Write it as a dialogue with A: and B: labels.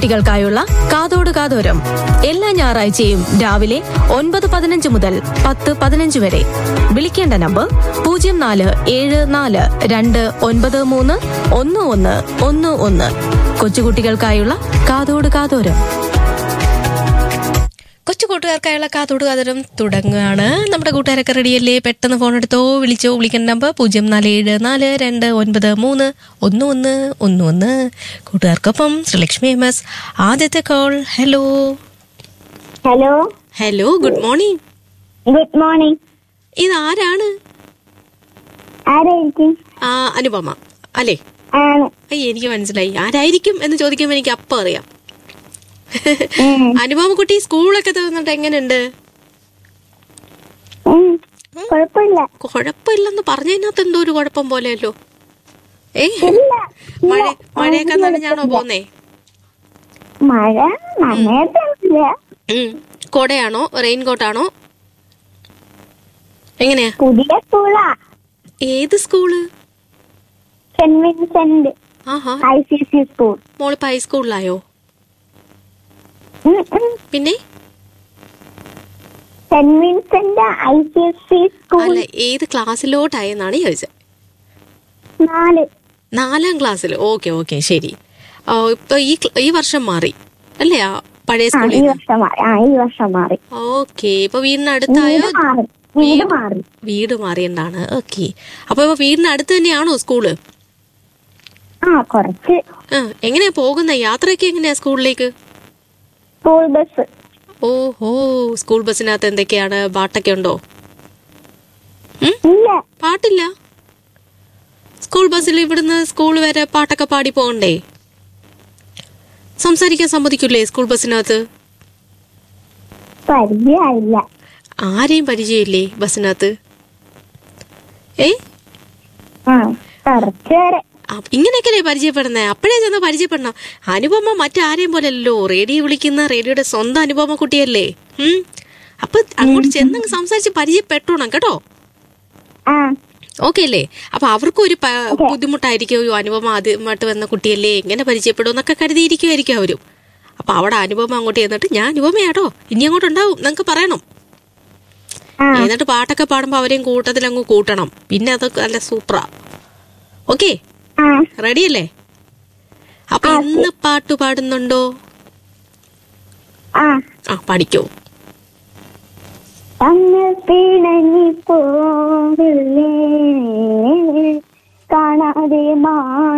A: കൊച്ചുകുട്ടികൾക്കായുള്ള കാതോട് കാതോരം എല്ലാ ഞായറാഴ്ചയും രാവിലെ ഒൻപത് പതിനഞ്ച് മുതൽ പത്ത് പതിനഞ്ച് വരെ വിളിക്കേണ്ട നമ്പർ പൂജ്യം നാല് ഏഴ് നാല് രണ്ട് ഒൻപത് മൂന്ന് ഒന്ന് ഒന്ന് ഒന്ന് ഒന്ന് കൊച്ചുകുട്ടികൾക്കായുള്ള കാതോട് കാതോരം
B: കൊച്ചു കൂട്ടുകാർക്കായുള്ള കാത്തോട് കാതരം തുടങ്ങുകയാണ് നമ്മുടെ കൂട്ടുകാരൊക്കെ റെഡിയല്ലേ പെട്ടെന്ന് ഫോൺ എടുത്തോ വിളിച്ചോ വിളിക്കേണ്ട നമ്പർ പൂജ്യം നാല് ഏഴ് നാല് രണ്ട് ഒൻപത് മൂന്ന് ഒന്ന് ഒന്ന് ഒന്ന് ഒന്ന് കൂട്ടുകാർക്കൊപ്പം ശ്രീലക്ഷ്മി എം എസ് ആദ്യത്തെ call hello
C: hello
B: hello good morning
C: good morning
B: ഇത് ആരാണ്
C: ആരായിരിക്കും
B: ആ അനുപമ അല്ലേ
C: ആണ്
B: അയ്യ എനിക്ക് മനസ്സിലായി ആരായിരിക്കും എന്ന് ചോദിക്കുമ്പോൾ എനിക്ക് അപ്പം അറിയാം
C: ഉം.
B: അനുപമ കുട്ടി സ്കൂളൊക്കെ തന്നിട്ട് എങ്ങനെയുണ്ട്
C: ഉം. കുഴപ്പമില്ല
B: കുഴപ്പമില്ലെന്ന് പറഞ്ഞതിനകത്ത് എന്തോ ഒരു കുഴപ്പം പോലെയല്ലോ ഏ
C: ഇല്ല
B: മഴ മഴയൊക്കെ നനഞ്ഞാണോ പോന്നേ
C: മഴ നന്നായിട്ടില്ല
B: ഉം. കൊടയാണോ റെയിൻകോട്ടാണോ എങ്ങനെയാ
C: പുതിയ സ്കൂളാ
B: ഏത് സ്കൂള്
C: സെന്റ് വിൻസെന്റ്
B: ആഹാ
C: ഐ സി സി സ്കൂൾ
B: മോളിപ്പോ ഹൈസ്കൂളിലായോ
C: ഉം, ഉം.
B: പിന്നെ
C: സെന്റ് Vincent I C S C school
B: അല്ല ഏത് ക്ലാസ്സിലോട്ടായെന്നാണ് ചോദിച്ചത്
C: നാല്
B: നാലാം ക്ലാസ്സിൽ ഓക്കെ ഓക്കെ ശരി ഓ, ഇപ്പൊ ഈ ക്ല- ഈ വർഷം മാറി അല്ലേ ആ പഴയ
C: ആ
B: സ്കൂളിൽ
C: ഈ വർഷം മാറി ആ ഈ വർഷം മാറി
B: ഓക്കെ ഇപ്പൊ വീടിനടുത്തായോ
C: വീട് മാറി വീട് മാറി
B: വീട് മാറിയണ്ടാണ് ഓക്കെ അപ്പൊ ഇപ്പൊ വീടിനടുത്ത് തന്നെയാണോ സ്കൂള്
C: ആ കുറച്ച്
B: ആ എങ്ങനെയാ പോകുന്ന യാത്രയൊക്കെ എങ്ങനെയാ സ്കൂളിലേക്ക്
C: സ്കൂൾ ബസ്
B: ഓഹോ സ്കൂൾ ബസ്സിനകത്ത് എന്തൊക്കെയാണ് പാട്ടൊക്കെ ഉണ്ടോ ഉം?
C: ഇല്ല
B: പാട്ടില്ല സ്കൂൾ ബസ്സിൽ ഇവിടുന്ന് സ്കൂൾ വരെ പാട്ടൊക്കെ പാടി പോകണ്ടേ സംസാരിക്കാൻ സമ്മതിക്കൂലേ സ്കൂൾ ബസ്സിനകത്ത്
C: പരിചയമില്ല
B: ആരെയും പരിചയമില്ലേ ബസ്സിനകത്ത് ഏ
C: ആ കുറച്ച് വരെ
B: ആ, ഇങ്ങനെയൊക്കെയല്ലേ പരിചയപ്പെടുന്നേ അപ്പോഴേ ചെന്ന് പരിചയപ്പെടണം അനുപമ മറ്റാരെയും പോലെയല്ലോ റേഡിയോ വിളിക്കുന്ന റേഡിയോയുടെ സ്വന്തം അനുപമ കുട്ടിയല്ലേ ഉം അപ്പൊ അങ്ങോട്ട് ചെന്നങ്ങ് സംസാരിച്ച് പരിചയപ്പെട്ടോണം കേട്ടോ
C: ആ
B: ഓക്കെ അല്ലേ അപ്പൊ അവർക്കും ഒരു പ- ബുദ്ധിമുട്ടായിരിക്കും ഒരു അനുപമ ആദ്യമായിട്ട് വന്ന കുട്ടിയല്ലേ എങ്ങനെ പരിചയപ്പെടും എന്നൊക്കെ കരുതിയിരിക്കുമായിരിക്കും അവരും അപ്പൊ അവിടെ അനുപമ അങ്ങോട്ട് ചെന്നിട്ട് ഞാൻ അനുപമയാട്ടോ ഇനി അങ്ങോട്ട് ഉണ്ടാവും നിങ്ങൾക്ക് പറയണം
C: ആ
B: എന്നിട്ട് പാട്ടൊക്കെ പാടുമ്പോ അവരെയും കൂട്ടത്തിൽ അങ്ങ് കൂട്ടണം പിന്നെ അതൊക്കെ നല്ല സൂപ്പറാ ഓക്കെ
C: ആ
B: റെഡിയല്ലേ അപ്പൊ ഇന്ന് പാട്ട് പാടുന്നുണ്ടോ
C: ആ
B: ആ പഠിക്കോ
C: തമ്മിൽ പിണങ്ങി പോകില്ലേ കാണാതെ മാ